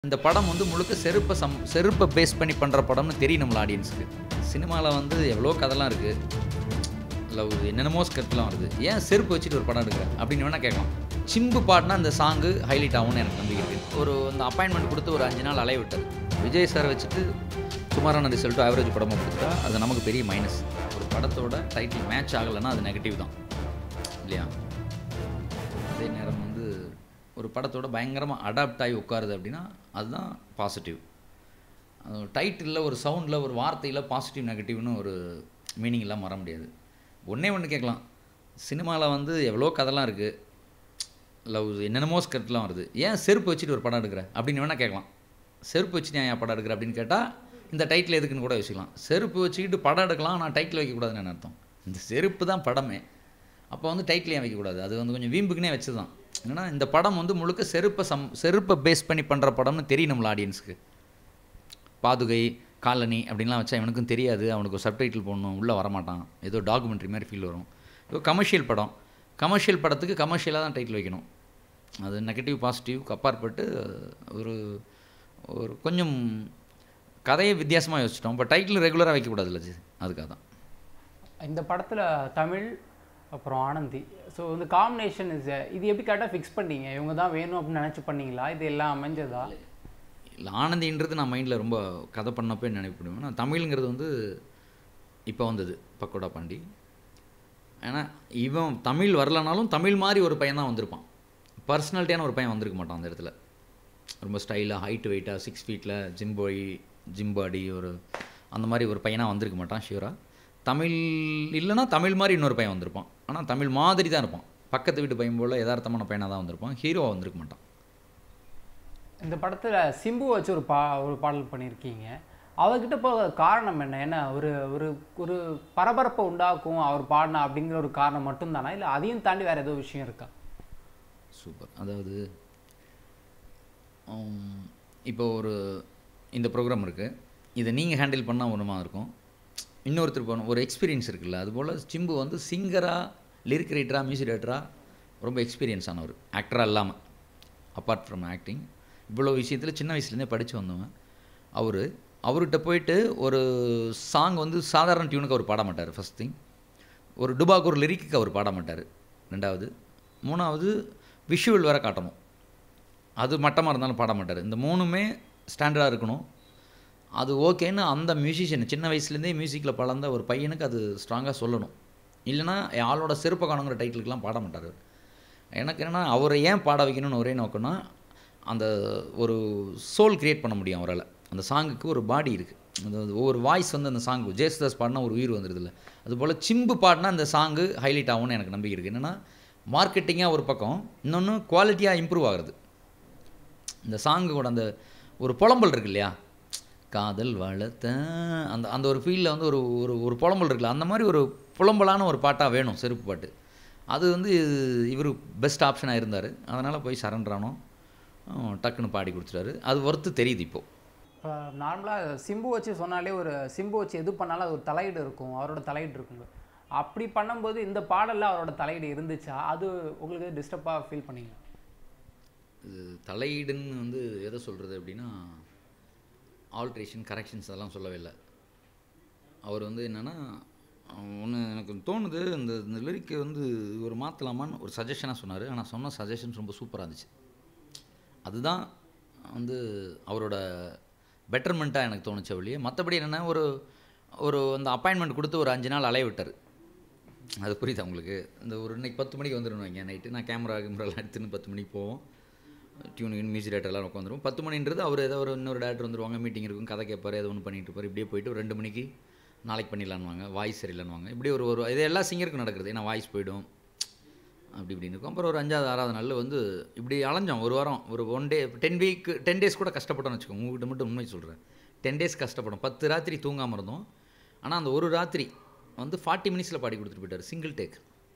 இந்த படம் வந்து முழுக்க செருப்பை சம் செருப்பை பேஸ் பண்ணி பண்ணுற படம்னு தெரியும் நம்மள ஆடியன்ஸுக்கு சினிமாவில் வந்து எவ்வளோ கதைலாம் இருக்குது லவ் என்னென்னமோ ஸ்கிரிப்ட்லாம் வருது ஏன் செருப்பு வச்சுட்டு ஒரு படம் எடுக்கிற அப்படின்னு வேணால் கேட்கலாம் சிம்பு பாடினா அந்த சாங்கு ஹைலைட் ஆகும்னு எனக்கு நம்பிக்கை இருக்குது ஒரு அந்த அப்பாயின்மெண்ட் கொடுத்து ஒரு அஞ்சு நாள் அலைய விட்டார் விஜய் சார் வச்சுட்டு சுமாரான ரிசல்ட்டும் ஆவரேஜ் படமாக கொடுத்தா அது நமக்கு பெரிய மைனஸ் ஒரு படத்தோட டைட்டில் மேட்ச் ஆகலைன்னா அது நெகட்டிவ் தான் இல்லையா அதே நேரம் வந்து ஒரு படத்தோட பயங்கரமாக அடாப்ட் ஆகி உட்காருது அப்படின்னா அதுதான் பாசிட்டிவ் டைட்டிலில் ஒரு சவுண்டில் ஒரு வார்த்தையில் பாசிட்டிவ் நெகட்டிவ்னு ஒரு மீனிங் இல்லாமல் வர முடியாது ஒன்றே ஒன்று கேட்கலாம் சினிமாவில் வந்து எவ்வளோ கதைலாம் இருக்குது லவ் என்னென்னமோ ஸ்கிரிப்ட்லாம் வருது ஏன் செருப்பு வச்சுட்டு ஒரு படம் எடுக்கிற அப்படின்னு வேணால் கேட்கலாம் செருப்பு வச்சு நான் ஏன் படம் எடுக்கிற அப்படின்னு கேட்டால் இந்த டைட்டில் எதுக்குன்னு கூட யோசிக்கலாம் செருப்பு வச்சுக்கிட்டு படம் எடுக்கலாம் நான் டைட்டில் வைக்கக்கூடாதுன்னு அர்த்தம் இந்த செருப்பு தான் படமே அப்போ வந்து டைட்டில் ஏன் வைக்கக்கூடாது அது வந்து கொஞ்சம் வீம்புக்குனே வச்சு தான் ஏன்னா இந்த படம் வந்து முழுக்க செருப்பை சம் செருப்பை பேஸ் பண்ணி பண்ணுற படம்னு தெரியும் நம்மள ஆடியன்ஸுக்கு பாதுகை காலனி அப்படின்லாம் வச்சா இவனுக்கும் தெரியாது அவனுக்கு ஒரு சப்டைட்டில் போடணும் உள்ளே வரமாட்டான் ஏதோ டாக்குமெண்ட்ரி மாதிரி ஃபீல் வரும் இப்போ கமர்ஷியல் படம் கமர்ஷியல் படத்துக்கு கமர்ஷியலாக தான் டைட்டில் வைக்கணும் அது நெகட்டிவ் பாசிட்டிவ்க்கு அப்பாற்பட்டு ஒரு ஒரு கொஞ்சம் கதையை வித்தியாசமாக யோசிச்சிட்டோம் இப்போ டைட்டில் ரெகுலராக வைக்கக்கூடாதுல்ல ஜி அதுக்காக தான் இந்த படத்தில் தமிழ் அப்புறம் ஆனந்தி ஸோ இந்த காம்பினேஷன் இஸ் இது எப்படி கரெக்டாக ஃபிக்ஸ் பண்ணீங்க இவங்க தான் வேணும் அப்படின்னு நினச்சி பண்ணீங்களா இது எல்லாம் அமைஞ்சதா இல்லை ஆனந்தின்றது நான் மைண்டில் ரொம்ப கதை பண்ணப்போ நினைப்படுவேன் ஆனால் தமிழுங்கிறது வந்து இப்போ வந்தது பக்கோடா பாண்டி ஏன்னா இவன் தமிழ் வரலனாலும் தமிழ் மாதிரி ஒரு பையன் தான் வந்திருப்பான் பர்சனாலிட்டியான ஒரு பையன் வந்திருக்க மாட்டான் அந்த இடத்துல ரொம்ப ஸ்டைலாக ஹைட் வெயிட்டாக சிக்ஸ் ஃபீட்டில் ஜிம் பாய் ஜிம் பாடி ஒரு அந்த மாதிரி ஒரு பையனாக வந்திருக்க மாட்டான் ஷியூராக தமிழ் இல்லைன்னா தமிழ் மாதிரி இன்னொரு பையன் வந்திருப்பான் ஆனால் தமிழ் மாதிரி தான் இருப்பான் பக்கத்து வீட்டு பையன் போல் யதார்த்தமான பையனாக தான் வந்திருப்பான் ஹீரோவாக வந்திருக்க மாட்டான் இந்த படத்தில் சிம்பு வச்சு ஒரு பா ஒரு பாடல் பண்ணியிருக்கீங்க அவர்கிட்ட போக காரணம் என்ன என்ன ஒரு ஒரு ஒரு பரபரப்பை உண்டாக்கும் அவர் பாடினா அப்படிங்கிற ஒரு காரணம் மட்டும்தானா இல்லை அதையும் தாண்டி வேறு ஏதோ விஷயம் இருக்கா சூப்பர் அதாவது உம், இப்போ ஒரு இந்த ப்ரோக்ராம் இருக்குது இதை நீங்கள் ஹேண்டில் பண்ணால் ஒன்றுமா இருக்கும் இன்னொருத்தர் போகணும் ஒரு எக்ஸ்பீரியன்ஸ் இருக்குல்ல அதுபோல் சிம்பு வந்து சிங்கராக லிரிக் ரைட்டராக மியூசிக் ரைட்டராக ரொம்ப எக்ஸ்பீரியன்ஸ் ஆனவர் ஆக்டராக இல்லாமல் அப்பார்ட் ஃப்ரம் ஆக்டிங் இவ்வளோ விஷயத்தில் சின்ன வயசுலேருந்தே படித்து வந்தவன் அவர் அவர்கிட்ட போயிட்டு ஒரு சாங் வந்து சாதாரண டியூனுக்கு அவர் பாட மாட்டார் ஃபஸ்ட் திங் ஒரு டுபாக்கு ஒரு லிரிக்கு அவர் பாட மாட்டார் ரெண்டாவது மூணாவது விஷுவல் வேற காட்டணும் அது மட்டமாக இருந்தாலும் பாட மாட்டார் இந்த மூணுமே ஸ்டாண்டர்டாக இருக்கணும் அது ஓகேன்னு அந்த மியூசிஷியன் சின்ன வயசுலேருந்தே மியூசிக்கில் பழந்த ஒரு பையனுக்கு அது ஸ்ட்ராங்காக சொல்லணும் இல்லைன்னா ஆளோட செருப்ப காணுங்கிற டைட்டிலுக்கெலாம் பாட மாட்டார் அவர். எனக்கு என்னென்னா அவரை ஏன் பாட வைக்கணும்னு ஒரே நோக்கம்னா அந்த ஒரு சோல் கிரியேட் பண்ண முடியும் அவரால் அந்த சாங்குக்கு ஒரு பாடி இருக்குது அந்த ஒவ்வொரு வாய்ஸ் வந்து அந்த சாங்கு ஜேசுதாஸ் பாடினா ஒரு உயிர் வந்துடுதுல்ல அதுபோல் சிம்பு பாடினா அந்த சாங்கு ஹைலைட் ஆகும்னு எனக்கு நம்பிக்கை இருக்குது என்னென்னா மார்க்கெட்டிங்காக ஒரு பக்கம் இன்னொன்று குவாலிட்டியாக இம்ப்ரூவ் ஆகுறது இந்த சாங்கு கூட அந்த ஒரு புலம்பல் இருக்கு இல்லையா காதல் வளர்த்த அந்த அந்த ஒரு ஃபீலில் வந்து ஒரு ஒரு ஒரு புலம்பல் இருக்குல்ல அந்த மாதிரி ஒரு புலம்பலான ஒரு பாட்டாக வேணும் செருப்பு பாட்டு அது வந்து இவர் பெஸ்ட் ஆப்ஷனாக இருந்தார் அதனால் போய் சரண்டர் ஆனோம் அஹ் டக்குன்னு பாடி கொடுத்துட்டாரு அது ஒர்த்து தெரியுது இப்போது இப்போ நார்மலாக சிம்பு வச்சு சொன்னாலே ஒரு சிம்பு வச்சு எது பண்ணாலும் அது ஒரு தலையீடு இருக்கும் அவரோட தலையீடு இருக்குங்க அப்படி பண்ணும்போது இந்த பாடலில் அவரோட தலையீடு இருந்துச்சா அது உங்களுக்கு டிஸ்டர்பாக ஃபீல் பண்ணீங்க இது தலையீடுன்னு வந்து எதை சொல்கிறது அப்படின்னா ஆல்ட்ரேஷன் கரெக்ஷன்ஸ் அதெல்லாம் சொல்லவே இல்லை அவர் வந்து என்னென்னா ஒன்று எனக்கு தோணுது இந்த இந்த லிரிக்கை வந்து ஒரு மாற்றலாமான்னு ஒரு சஜஷனாக சொன்னார் ஆனால் சொன்ன சஜஷன்ஸ் ரொம்ப சூப்பராக இருந்துச்சு அதுதான் வந்து அவரோட பெட்டர்மெண்ட்டாக எனக்கு தோணுச்சு வழியே மற்றபடி என்னென்னா ஒரு ஒரு அந்த அப்பாயின்மெண்ட் கொடுத்து ஒரு அஞ்சு நாள் அலைய விட்டார் அது புரியுதா உங்களுக்கு இந்த ஒரு இன்னைக்கு பத்து மணிக்கு வந்துடணும் வைங்க நைட்டு நான் கேமரா கேமராலாம் எடுத்துன்னு பத்து மணிக்கு போவோம் டியூனிங் மியூசிக் டேரக்டர் எல்லாம் உட்காந்துருவோம் பத்து மணின்றது அவர் ஏதோ ஒரு இன்னொரு டேரக்டர் வந்துருவாங்க மீட்டிங் இருக்கும் கதை கேட்பார் ஏதோ ஒன்று பண்ணிட்டு இருப்பார் இப்படியே போயிட்டு ஒரு ரெண்டு மணிக்கு நாளைக்கு பண்ணிடலான்வாங்க வாய்ஸ் சரியில்லைன்னுவாங்க இப்படி ஒரு ஒரு இது எல்லா சிங்கருக்கும் நடக்கிறது ஏன்னா வாய்ஸ் போயிடும் அப்படி இப்படின்னு இருக்கும் அப்புறம் ஒரு அஞ்சாவது ஆறாவது நாளில் வந்து இப்படி அலைஞ்சோம் ஒரு வாரம் ஒரு one day ten week ten days கூட கஷ்டப்பட்டோம்னு வச்சுக்கோங்க உங்ககிட்ட மட்டும் உண்மை சொல்கிறேன் டென் டேஸ் கஷ்டப்படும் பத்து ராத்திரி தூங்காமல் இருந்தோம் ஆனால் அந்த ஒரு ராத்திரி வந்து ஃபார்ட்டி மினிட்ஸில் பாடி கொடுத்துட்டு போயிட்டார் சிங்கிள் டேக்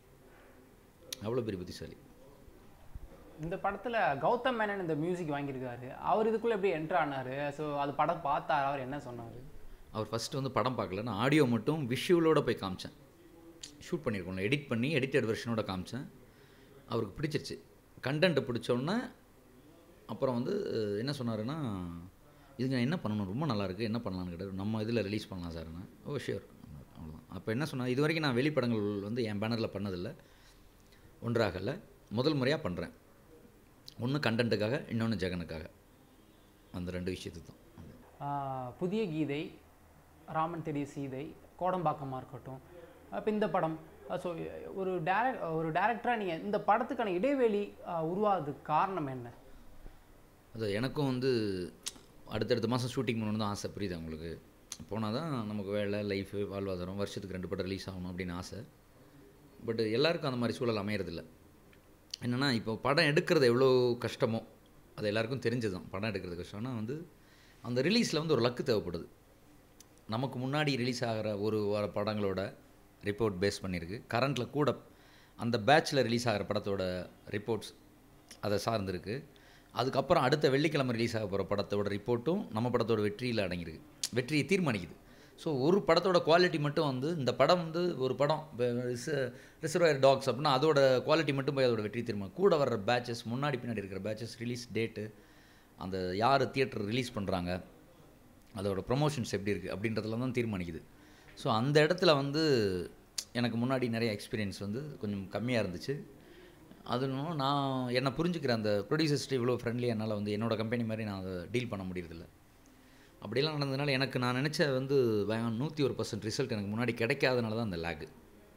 அவ்வளோ பெரிய புத்திசாலி இந்த படத்தில் கௌதம் மேனன் இந்த மியூசிக் வாங்கியிருக்காரு அவர் இதுக்குள்ளே எப்படி என்ட்ரு ஆனார் ஸோ அது படம் பார்த்தாரு அவர் என்ன சொன்னார் அவர் ஃபஸ்ட்டு வந்து படம் பார்க்கல நான் ஆடியோ மட்டும் விஷுவலோட போய் காமிச்சேன் ஷூட் பண்ணியிருக்கோம்ல எடிட் பண்ணி எடிட்டட் வெர்ஷனோட காமிச்சேன் அவருக்கு பிடிச்சிருச்சு கண்டென்ட்டை பிடிச்சோன்னே அப்புறம் வந்து அஹ், என்ன சொன்னாருன்னா இதுக்கு நான் என்ன பண்ணணும் ரொம்ப நல்லா இருக்கு என்ன பண்ணலான்னு கேட்டார் நம்ம இதில் ரிலீஸ் பண்ணலாம் சார்னா ஓ ஷியோர் அவ்வளோதான் அப்போ என்ன சொன்னார் இது வரைக்கும் நான் வெளிப்படங்கள் வந்து என் பேனரில் பண்ணதில்லை ஒன்றாகல முதல் முறையாக பண்ணுறேன் ஒன்று கண்டென்ட்டுக்காக இன்னொன்று ஜெகனுக்காக அந்த ரெண்டு விஷயத்துக்கு தான் ஆஹ் புதிய கீதை ராமன் தெரிய சீதை கோடம்பாக்கமாக இருக்கட்டும் இப்போ இந்த படம் ஸோ ஒரு டேரக்ட் ஒரு டேரக்டராக நீங்கள் இந்த படத்துக்கான இடைவெளி ஆஹ் உருவாகிறதுக்கு காரணம் என்ன அது எனக்கும் வந்து அடுத்தடுத்த மாதம் ஷூட்டிங் பண்ணணும்னு தான் ஆசை புரியுது உங்களுக்கு போனால் தான் நமக்கு வேலை லைஃபு வாழ்வாதாரம் வருஷத்துக்கு ரெண்டு படம் ரிலீஸ் ஆகணும் அப்படின்னு ஆசை பட் எல்லாருக்கும் அந்த மாதிரி சூழல் அமையறதில்ல என்னென்னா இப்போ படம் எடுக்கிறது எவ்வளோ கஷ்டமோ அது எல்லாருக்கும் தெரிஞ்சது தான் படம் எடுக்கிறது கஷ்டம்னா வந்து அந்த ரிலீஸில் வந்து ஒரு லக்கு தேவைப்படுது நமக்கு முன்னாடி ரிலீஸ் ஆகிற ஒரு வார படங்களோட ரிப்போர்ட் பேஸ் பண்ணியிருக்கு கரண்ட்டில் கூட அந்த பேட்ச்சில் ரிலீஸ் ஆகிற படத்தோட ரிப்போர்ட்ஸ் அதை சார்ந்திருக்கு அதுக்கப்புறம் அடுத்த வெள்ளிக்கிழமை ரிலீஸ் ஆக போகிற படத்தோட ரிப்போர்ட்டும் நம்ம படத்தோட வெற்றியில் அடங்கியிருக்கு வெற்றியை தீர்மானிக்குது ஸோ ஒரு படத்தோட குவாலிட்டி மட்டும் வந்து இந்த படம் வந்து ஒரு படம் ரிசர்வாயர் டாக்ஸ் அப்படின்னா அதோட குவாலிட்டி மட்டும் போய் அதோட வெற்றி தீர்மானம் கூட வர்ற பேட்சஸ் முன்னாடி பின்னாடி இருக்கிற பேட்சஸ் ரிலீஸ் டேட்டு அந்த யார் தியேட்டர் ரிலீஸ் பண்ணுறாங்க அதோட ப்ரொமோஷன்ஸ் எப்படி இருக்குது அப்படின்றதுல தான் தீர்மானிக்குது ஸோ அந்த இடத்துல வந்து எனக்கு முன்னாடி நிறைய எக்ஸ்பீரியன்ஸ் வந்து கொஞ்சம் கம்மியாக இருந்துச்சு அதுவும் நான் என்னை புரிஞ்சுக்கிற அந்த ப்ரொடியூசர்ஸ்ட்டு இவ்வளோ ஃப்ரெண்ட்லி என்னால் வந்து என்னோட கம்பெனி மாதிரி நான் அதை டீல் பண்ண முடியறதில்ல அப்படியெல்லாம் நடந்ததுனால எனக்கு நான் நினச்ச வந்து நூற்றி ஒரு பர்சன்ட் ரிசல்ட் எனக்கு முன்னாடி கிடைக்காதனால தான் அந்த லேகு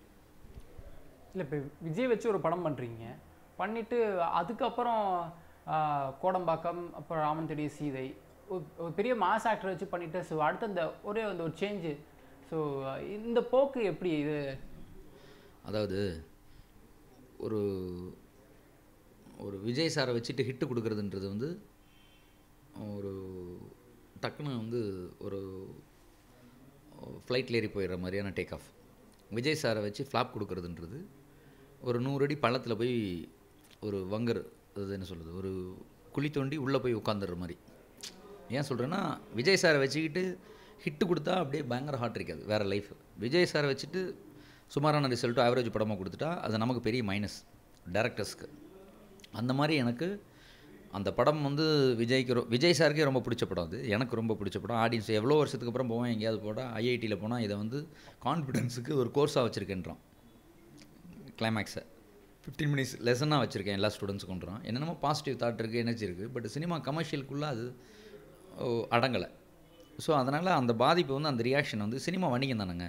இல்லை இப்போ விஜய் வச்சு ஒரு படம் பண்ணுறீங்க பண்ணிவிட்டு அதுக்கப்புறம் ஆஹ் கோடம்பாக்கம் அப்புறம் ராமன் தெரிய சீதை ஒரு- ஒரு பெரிய மாஸ் ஆக்டர் வச்சு பண்ணிவிட்டு ஸோ அடுத்த அந்த ஒரே அந்த ஒரு சேஞ்சு ஸோ இந்த போக்கு எப்படி இது அதாவது ஒரு ஒரு விஜய் சாரை வச்சுட்டு ஹிட்டு கொடுக்குறதுன்றது வந்து ஒரு டக்குன்னு வந்து ஒரு ஃப்ளைட்டில் ஏறி போயிடுற மாதிரியான டேக் ஆஃப் விஜய் சாரை வச்சு ஃப்ளாப் கொடுக்குறதுன்றது ஒரு நூறு அடி பள்ளத்தில் போய் ஒரு வங்கர் அது என்ன சொல்கிறது ஒரு குழி தோண்டி உள்ளே போய் உட்காந்துடுற மாதிரி ஏன் சொல்கிறேன்னா விஜய் சாரை வச்சுக்கிட்டு ஹிட்டு கொடுத்தா அப்படியே பயங்கர ஹாட் இருக்காது வேறு லைஃப் விஜய் சாரை வச்சுட்டு சுமாரான ரிசல்ட்டோ ஆவரேஜ் படமாக கொடுத்துட்டா அது நமக்கு பெரிய மைனஸ் டேரக்டர்ஸ்க்கு அந்த மாதிரி எனக்கு அந்த படம் வந்து விஜய்க்கு ரொ விஜய் சாருக்கே ரொம்ப பிடிச்ச படம் அது எனக்கு ரொம்ப பிடிச்ச படம் ஆடியன்ஸ் எவ்வளோ வருஷத்துக்கு அப்புறம் போவேன் எங்கேயாவது போனால் ஐஐடியில் போனால் இதை வந்து கான்ஃபிடென்ஸுக்கு ஒரு கோர்ஸாக வச்சுருக்கேன்றான் கிளைமேக்ஸை ஃபிஃப்டீன் மினிட்ஸ் லெசனாக வச்சுருக்கேன் எல்லா ஸ்டூடெண்ட்ஸுக்குன்றான் என்னென்னமோ பாசிட்டிவ் தாட் இருக்குது எனர்ஜி இருக்குது பட் சினிமா கமர்ஷியலுக்குள்ளே அது அடங்கலை ஸோ அதனால் அந்த பாதிப்பு வந்து அந்த ரியாக்ஷன் வந்து சினிமா வணிகம் தானேங்க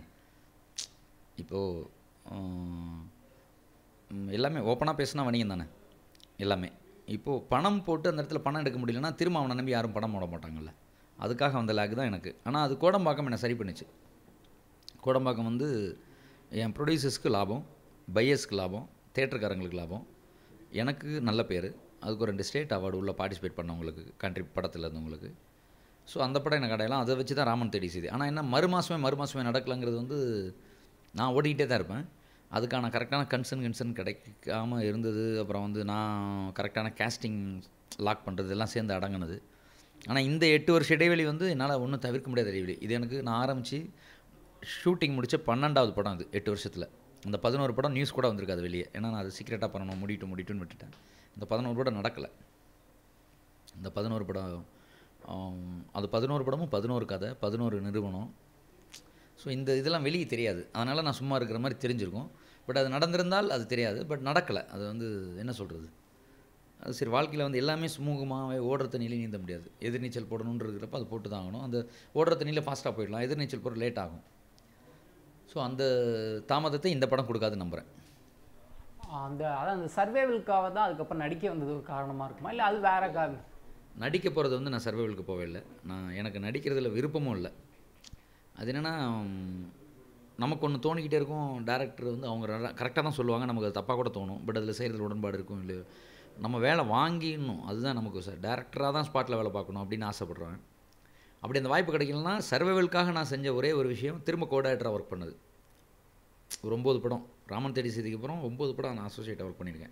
இப்போது எல்லாமே ஓப்பனாக பேசினா வணிகம் தானே எல்லாமே இப்போது பணம் போட்டு அந்த இடத்துல பணம் எடுக்க முடியலன்னா திரும்ப அவனை நம்பி யாரும் பணம் போட மாட்டாங்கல்ல அதுக்காக வந்த லேக் தான் எனக்கு ஆனால் அது கோடம்பாக்கம் என்னை சரி பண்ணுச்சு கோடம்பாக்கம் வந்து என் ப்ரொடியூசர்ஸ்க்கு லாபம் பையர்ஸ்க்கு லாபம் தேட்டருக்காரங்களுக்கு லாபம் எனக்கு நல்ல பேர் அதுக்கு ஒரு ரெண்டு ஸ்டேட் அவார்டு உள்ள பார்ட்டிசிபேட் பண்ணவங்களுக்கு கண்ட்ரி படத்தில் இருந்தவங்களுக்கு ஸோ அந்த படம் எனக்கு அடையலாம் அதை வச்சு தான் ராமன் தேடி செய்து ஆனால் என்ன மறு மாதமே மறு மாதமே நடக்கலைங்கிறது வந்து நான் ஓடிக்கிட்டே தான் இருப்பேன் அதுக்கான கரெக்டான கன்சர்ன் கன்சர்ன் கிடைக்காம இருந்தது அப்புறம் வந்து நான் கரெக்டான கேஸ்டிங் லாக் பண்ணுறது எல்லாம் சேர்ந்து அடங்கினது ஆனால் இந்த எட்டு வருஷ இடைவெளி வந்து என்னால் ஒன்றும் தவிர்க்க முடியாத இடைவெளி இது எனக்கு நான் ஆரம்பித்து ஷூட்டிங் முடிச்ச பன்னெண்டாவது படம் அது எட்டு வருஷத்தில் அந்த பதினோரு படம் நியூஸ் கூட வந்திருக்காது வெளியே ஏன்னா நான் அது சீக்கிரட்டாக பண்ணணும் முடிட்டு முடிட்டுன்னு விட்டுட்டேன் இந்த பதினோரு படம் நடக்கலை இந்த பதினோரு படம் ஆம், அது பதினோரு படமும் பதினோரு கதை பதினோரு நிறுவனம் ஸோ இந்த இதெல்லாம் வெளியே தெரியாது அதனால் நான் சும்மா இருக்கிற மாதிரி தெரிஞ்சிருக்கும் பட் அது நடந்திருந்தால் அது தெரியாது பட் நடக்கலை அது வந்து என்ன சொல்கிறது அது சரி வாழ்க்கையில் வந்து எல்லாமே சுமூகமாகவே ஓடுற தண்ணியிலே நீந்த முடியாது எதிர்நீச்சல் போடணுன்னு இருக்கிறப்ப அது போட்டு தான் ஆகணும் அந்த ஓடுற தண்ணியில் ஃபாஸ்ட்டாக போயிடலாம் எதிர்நீச்சல் போட லேட் ஆகும் ஸோ அந்த தாமதத்தை இந்த படம் கொடுக்காது நம்புகிறேன் அந்த அதான் அந்த சர்வேவலுக்காக தான் அதுக்கப்புறம் நடிக்க வந்தது ஒரு காரணமாக இருக்குமா இல்லை அது வேற காரணம் நடிக்க போகிறது வந்து நான் சர்வைவலுக்கு போவே இல்லை நான் எனக்கு நடிக்கிறதுல விருப்பமும் இல்லை அது என்னென்னா நமக்கு ஒன்று தோணிக்கிட்டே இருக்கும் டேரக்டர் வந்து அவங்க கரெக்டாக தான் சொல்லுவாங்க நமக்கு அது தப்பாக கூட தோணும் பட் அதில் செய்கிறதுல உடன்பாடு இருக்கும் இல்லையோ நம்ம வேலை வாங்கிடணும் அதுதான் நமக்கு சார் டேரக்டராக தான் ஸ்பாட்டில் வேலை பார்க்கணும் அப்படின்னு ஆசைப்பட்றேன் அப்படி அந்த வாய்ப்பு கிடைக்கலனா சர்வைவலுக்காக நான் செஞ்ச ஒரே ஒரு விஷயம் திரும்ப கோடாக்டராக ஒர்க் பண்ணது ஒரு ஒம்பது படம் ராமன் தேடி செய்திக்கு அப்புறம் ஒம்பது படம் நான் அசோசியேட்டாக ஒர்க் பண்ணியிருக்கேன்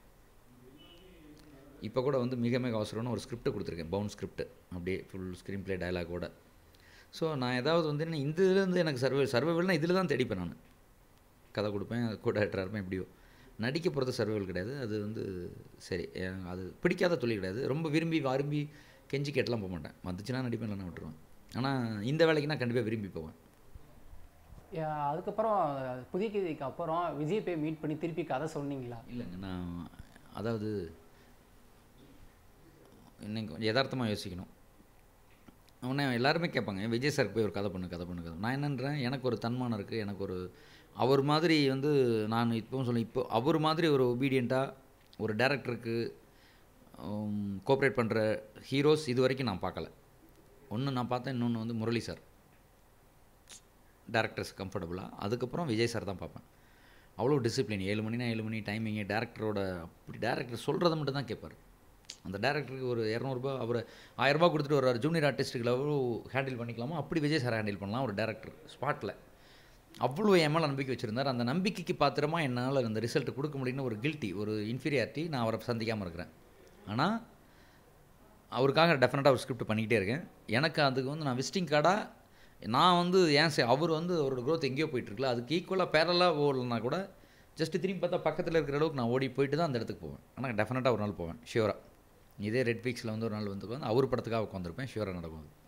இப்போ கூட வந்து மிக மிக அவசரம்னு ஒரு ஸ்கிரிப்ட் கொடுத்துருக்கேன் பவுன் ஸ்கிரிப்ட் அப்படியே ஃபுல் ஸ்க்ரீன் ப்ளே டயலாகோட ஸோ நான் ஏதாவது வந்து என்ன இந்த இதுலேருந்து எனக்கு சர்வே சர்வைவல்னால் இதில் தான் தேடிப்பேன் நான் கதை கொடுப்பேன் கூட இருப்பேன் எப்படியோ நடிக்க போகிறது சர்வைவல் கிடையாது அது வந்து சரி எனக்கு அது பிடிக்காத தொழில் கிடையாது ரொம்ப விரும்பி விரும்பி கெஞ்சி கேட்டெல்லாம் போக மாட்டேன் வந்துச்சுன்னா நடிப்பேன் இல்லைன்னா விட்டுருவேன் ஆனால் இந்த வேலைக்கு நான் கண்டிப்பாக விரும்பி போவேன் யா, அதுக்கப்புறம் புதிய கதைக்கு அப்புறம் விஜய் போய் மீட் பண்ணி திருப்பி கதை சொன்னீங்களா இல்லைங்க நான் அதாவது இன்னைக்கு கொஞ்சம் யதார்த்தமாக யோசிக்கணும் உடனே எல்லாருமே கேட்பாங்க விஜய் சாருக்கு போய் ஒரு கதை பண்ணு கதை பண்ணு கதை நான் என்னன்றேன் எனக்கு ஒரு தன்மானம் இருக்குது எனக்கு ஒரு அவர் மாதிரி வந்து நான் இப்போவும் சொல்ல இப்போ அவர் மாதிரி ஒரு ஒபீடியண்ட்டாக ஒரு டேரக்டருக்கு கோஆப்ரேட் பண்ணுற ஹீரோஸ் இது வரைக்கும் நான் பார்க்கல ஒன்று நான் பார்த்தேன் இன்னொன்று வந்து முரளி சார் டேரக்டர்ஸ் கம்ஃபர்டபுளாக அதுக்கப்புறம் விஜய் சார் தான் பார்ப்பேன் அவ்வளோ டிசிப்ளின் ஏழு மணினா ஏழு மணி டைமிங்கு டேரக்டரோட அப்படி டேரக்டர் சொல்கிறத மட்டும் தான் கேட்பார் அந்த டேரக்டருக்கு ஒரு இரநூறுபா அவர் ஆயிரரூபா கொடுத்துட்டு ஒரு ஜூனியர் ஆர்டிஸ்ட்டுக்கு எவ்வளோ ஹேண்டில் பண்ணிக்கலாமோ அப்படி விஜய் சார் ஹேண்டில் பண்ணலாம் ஒரு டேரக்டர் ஸ்பாட்டில் அவ்வளோ என் மேலே நம்பிக்கை வச்சுருந்தார் அந்த நம்பிக்கைக்கு பாத்திரமா என்னால் அந்த ரிசல்ட் கொடுக்க முடியும்னு ஒரு கில்ட்டி ஒரு இன்ஃபீரியாரிட்டி நான் அவரை சந்திக்காமல் இருக்கிறேன் ஆனால் அவருக்காக டெஃபினட்டாக ஒரு ஸ்கிரிப்ட் பண்ணிக்கிட்டே இருக்கேன் எனக்கு அதுக்கு வந்து நான் விசிட்டிங் கார்டாக நான் வந்து ஏன் சே அவர் வந்து அவரோட growth எங்கேயோ போயிட்டுருக்கல அதுக்கு ஈக்குவலாக பேரலாக ஓடலனா கூட ஜஸ்ட் திரும்பி பார்த்தா பக்கத்தில் இருக்கிற அளவுக்கு நான் ஓடி போயிட்டு தான் அந்த இடத்துக்கு போவேன் ஆனால் டெஃபினட்டாக ஒரு நாள் போவேன் ஷியூராக இதே ரெட் வீக்ஸில் வந்து ஒரு நாள் வந்து உட்காந்து அவர் படத்துக்காக உட்காந்துருப்பேன் ஷியூராக நடக்கும் அது